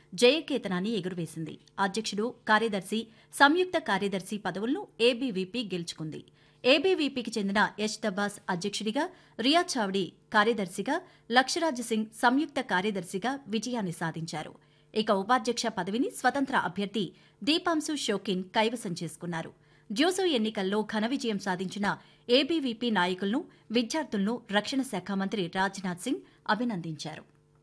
జయకేతనాన్ని ఎగురవేసింది అధ్యక్షుడు కార్యదర్శి సంయుక్త కార్యదర్శి పదవులను ఏబీవీపీ గెలుచుకుంది ఏబీవీపీకి చెందిన యశ్ దబ్బాస్ అధ్యక్షుడిగా రియా చావ్డి కార్యదర్శిగా లక్షరాజ్ సింగ్ సంయుక్త కార్యదర్శిగా విజయాన్ని సాధించారు ఇక ఉపాధ్యక్ష పదవిని స్వతంత్ర అభ్యర్థి దీపాంశు షోకిన్ కైవసం చేసుకున్నారు డ్యూసో ఎన్నికల్లో ఘన విజయం సాధించిన ఏబీవీపీ నాయకులను విద్యార్థులను రక్షణ శాఖ మంత్రి రాజ్నాథ్ సింగ్ అభినందించారు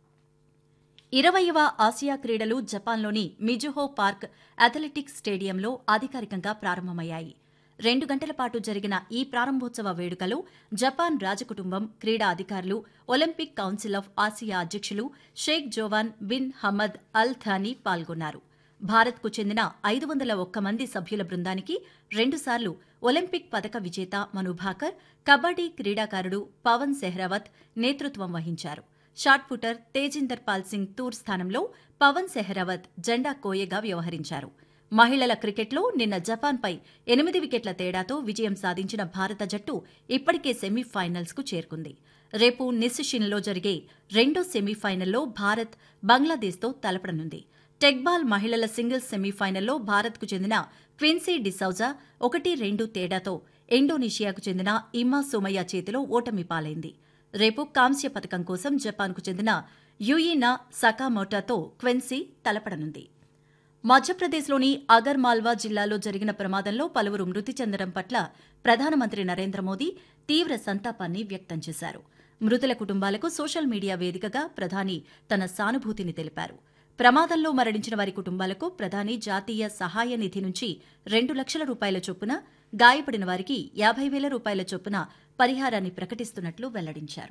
ఇరవయవ ఆసియా క్రీడలు జపాన్లోని మిజుహో పార్క్ అథ్లెటిక్స్ స్టేడియంలో అధికారికంగా ప్రారంభమయ్యాయి రెండు గంటల పాటు జరిగిన ఈ ప్రారంభోత్సవ వేడుకలో జపాన్ రాజకుటుంబం క్రీడా అధికారులు ఒలింపిక్ కౌన్సిల్ ఆఫ్ ఆసియా అధ్యక్షులు Sheikh Joaan bin Hamad Al Thani పాల్గొన్నారు భారత్కు చెందిన ఐదు వందల ఒక్క మంది సభ్యుల బృందానికి రెండుసార్లు ఒలింపిక్ పథక విజేత మను భాకర్ కబడ్డీ క్రీడాకారుడు పవన్ సెహ్రావత్ నేతృత్వం వహించారు షాట్ పుటర్ తేజిందర్ పాల్ సింగ్ తూర్ స్థానంలో పవన్ సెహ్రావత్ జెండా కోయగా వ్యవహరించారు మహిళల క్రికెట్లో నిన్న జపాన్పై ఎనిమిది వికెట్ల తేడాతో విజయం సాధించిన భారత జట్టు ఇప్పటికే సెమీఫైనల్స్కు చేరుకుంది రేపు నిస్సిషిన్లో జరిగే రెండో సెమీఫైనల్లో భారత్ బంగ్లాదేశ్తో తలపడనుంది టెక్బాల్ మహిళల సింగిల్స్ సెమీఫైనల్లో భారత్కు చెందిన క్విన్సీ డిసౌజా ఒకటి రెండు తేడాతో ఇండోనేషియాకు చెందిన ఇమ్మా సోమయ్య చేతిలో ఓటమి పాలైంది రేపు కాంస్య పథకం కోసం జపాన్కు చెందిన యుయినా సకామోటాతో క్వెన్సీ తలపడనుంది మధ్యప్రదేశ్లోని అగర్ మాల్వా జిల్లాలో జరిగిన ప్రమాదంలో పలువురు మృతి చెందడం పట్ల ప్రధానమంత్రి నరేంద్ర మోదీ తీవ్ర సంతాపాన్ని వ్యక్తం చేశారు మృతుల కుటుంబాలకు సోషల్ మీడియా వేదికగా ప్రధాని తన సానుభూతిని తెలిపారు ప్రమాదంలో మరణించిన వారి కుటుంబాలకు ప్రధాని జాతీయ సహాయ నిధి నుంచి రెండు లక్షల రూపాయల చొప్పున గాయపడిన వారికి యాభై వేల రూపాయల చొప్పున పరిహారాన్ని ప్రకటిస్తున్నట్లు వెల్లడించారు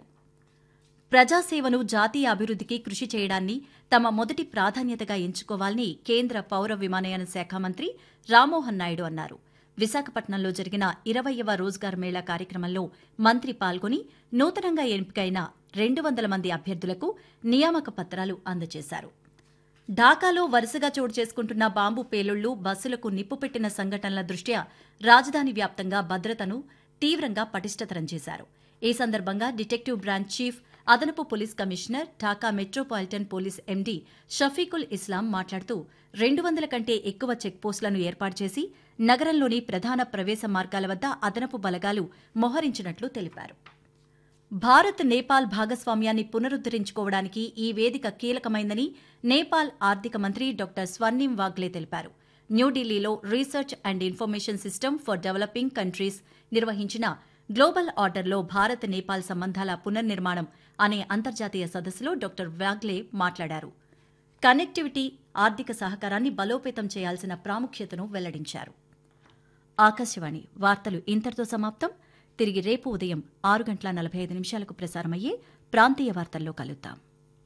ప్రజాసేవను జాతీయ అభివృద్ధికి కృషి చేయడాన్ని తమ మొదటి ప్రాధాన్యతగా ఎంచుకోవాలని కేంద్ర పౌర విమానయాన శాఖ మంత్రి రామ్మోహన్ నాయుడు అన్నారు విశాఖపట్నంలో జరిగిన ఇరవయవ రోజ్గార్ మేళా కార్యక్రమంలో మంత్రి పాల్గొని నూతనంగా ఎంపికైన రెండు వందల మంది అభ్యర్థులకు నియామక పత్రాలు అందజేశారు ఢాకాలో వరుసగా చోటు చేసుకుంటున్న బాంబు పేలుళ్లు బస్సులకు నిప్పు పెట్టిన సంఘటనల దృష్ట్యా రాజధాని వ్యాప్తంగా భద్రతను తీవ్రంగా పటిష్టతరం చేశారు ఈ సందర్భంగా డిటెక్టివ్ బ్రాంచ్ చీఫ్ అదనపు police commissioner Dhaka metropolitan police MD Shafiqul Islam మాట్లాడుతూ రెండు వందల కంటే ఎక్కువ చెక్పోస్టులను ఏర్పాటు చేసి నగరంలోని ప్రధాన ప్రవేశ మార్గాల వద్ద అదనపు బలగాలు మోహరించినట్లు తెలిపారు భారత్ నేపాల్ భాగస్వామ్యాన్ని పునరుద్దరించుకోవడానికి ఈ వేదిక కీలకమైందని నేపాల్ ఆర్థిక మంత్రి డాక్టర్ స్వర్ణిం వాగ్లే తెలిపారు న్యూఢిల్లీలో research and information system for developing countries నిర్వహించిన గ్లోబల్ ఆర్డర్లో భారత్ నేపాల్ సంబంధాల పునర్నిర్మాణం అనే అంతర్జాతీయ సదస్సులో డాక్టర్ వాగ్లే మాట్లాడారు కనెక్టివిటీ ఆర్థిక సహకారాన్ని బలోపేతం చేయాల్సిన ప్రాముఖ్యతను వెల్లడించారు ఆకాశవాణి వార్తలు ఇంతటితో సమాప్తం తిరిగి రేపు ఉదయం ఆరు గంటల నలభై ఐదు నిమిషాలకు ప్రసారమయ్యే ప్రాంతీయ వార్తల్లో కలుద్దాం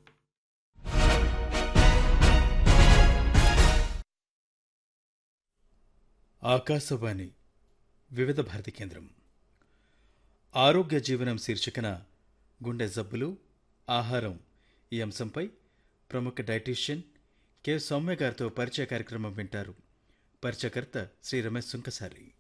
ఆకాశవాణి వివిధ భారతి కేంద్రం ఆరోగ్య జీవనం శీర్షికన గుండె జబ్బులు ఆహారం ఈ అంశంపై ప్రముఖ డైటీషియన్ కె సౌమ్య గారితో పరిచయ కార్యక్రమం వింటారు పరిచయకర్త శ్రీ రమేష్ సుంకసారి